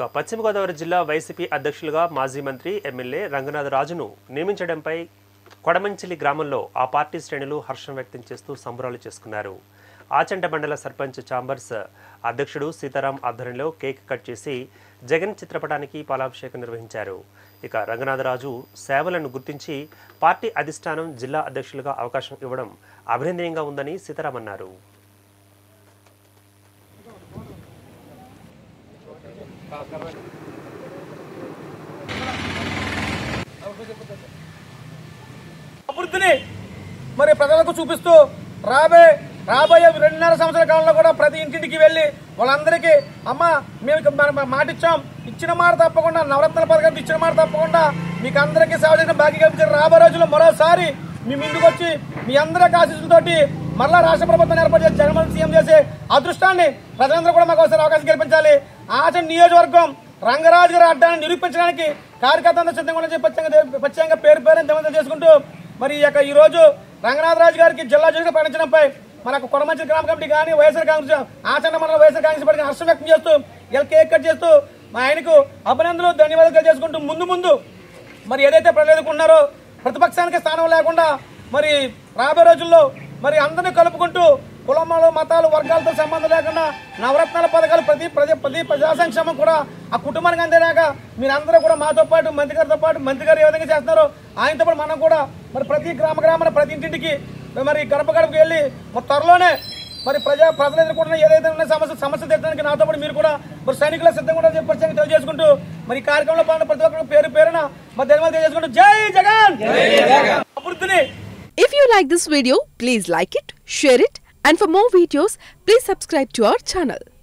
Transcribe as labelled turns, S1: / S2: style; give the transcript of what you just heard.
S1: ఇక పశ్చిమ గోదావరి జిల్లా వైసీపీ అధ్యక్షులుగా మాజీ మంత్రి ఎమ్మెల్యే రంగనాథరాజును నియమించడంపై కొడమంచిలి గ్రామంలో ఆ పార్టీ శ్రేణులు హర్షం వ్యక్తం చేస్తూ సంబరాలు చేసుకున్నారు ఆచండ మండల సర్పంచ్ చాంబర్స్ అధ్యక్షుడు సీతారాం ఆధ్వర్యంలో కేక్ కట్ చేసి జగన్ చిత్రపటానికి పాలాభిషేకం నిర్వహించారు ఇక రంగనాథరాజు సేవలను గుర్తించి పార్టీ అధిష్టానం జిల్లా అధ్యక్షులుగా అవకాశం ఇవ్వడం అభినందనీయంగా ఉందని సీతారాం అన్నారు
S2: అభివృద్ధిని మరి ప్రజలకు చూపిస్తూ రాబోయే రాబోయే రెండున్నర సంవత్సరాల కాలంలో కూడా ప్రతి ఇంటింటికి వెళ్ళి వాళ్ళందరికీ అమ్మ మేము ఇక మన- మాట ఇచ్చాం ఇచ్చిన మాట తప్పకుండా నవరత్నాల పథకం ఇచ్చిన మాట తప్పకుండా మీకు అందరికీ సేవ చేసిన భాగ్యం కల్పించారు రాబోయే రోజుల్లో మరోసారి మీ ముందుకు వచ్చి మీ అందరికి ఆశీస్సులతోటి మరలా రాష్ట్ర ప్రభుత్వం ఏర్పాటు చేసి జగన్మోహన్ సీఎం చేసే అదృష్టాన్ని ప్రజలందరూ కూడా మాకు ఒకసారి అవకాశం కల్పించాలి ఆచరణ నియోజకవర్గం రంగరాజు గారి అడ్డాన్ని నిరూపించడానికి కార్యకర్తలంతా సిద్ధంగా ఉందని చెప్పి ప్రత్యేకంగా ప్రత్యేకంగా పేరు పేరు ధన్యవాదాలు చేసుకుంటూ మరి ఈ యొక్క ఈ రోజు రంగనాథరాజు గారికి జిల్లా జడ్జిగా ప్రకటించడంపై మనకు కొడమంచి గ్రామ కమిటీ కానీ వైఎస్ఆర్ కాంగ్రెస్ ఆచరణ మండల వైఎస్ఆర్ కాంగ్రెస్ పార్టీ హర్షం వ్యక్తం చేస్తూ ఇలా కేక్ కట్ చేస్తూ మా ఆయనకు అభినందనలు ధన్యవాదాలు తెలియజేసుకుంటూ ముందు ముందు మరి ఏదైతే ప్రజలు ఎదుర్కొన్నారో ప్రతిపక్షానికి స్థానం లేకుండా మరి రాబోయే రోజుల్లో మరి అందరినీ కలుపుకుంటూ కులమాలు మతాలు వర్గాలతో సంబంధం లేకుండా నవరత్నాల పథకాలు ప్రతి ప్రజ ప్రతి ప్రజా సంక్షేమం కూడా ఆ కుటుంబానికి అందేనాక మీరందరూ కూడా మాతో పాటు మంత్రి గారితో పాటు మంత్రి గారు ఏ విధంగా చేస్తున్నారో ఆయనతో పాటు మనం కూడా మరి ప్రతి గ్రామ గ్రామాన ప్రతి ఇంటింటికి మరి గడప గడపకి వెళ్ళి మరి త్వరలోనే మరి ప్రజా ప్రజలు ఎదుర్కొంటున్న ఏదైతే ఉన్న సమస్య సమస్య తీర్చడానికి నాతో పాటు మీరు కూడా మరి సైనికుల సిద్ధంగా కూడా చెప్పి ప్రత్యేకంగా తెలియజేసుకుంటూ మరి ఈ కార్యక్రమంలో పాల్గొన్న ప్రతి ఒక్కరు పేరు పేరున మరి ధన్యవాదాలు తెలియజేసుకుంటూ జై జగన్ అభివృద్ధిని
S3: If you like this video, please like it, share it, and for more videos, please subscribe to our channel.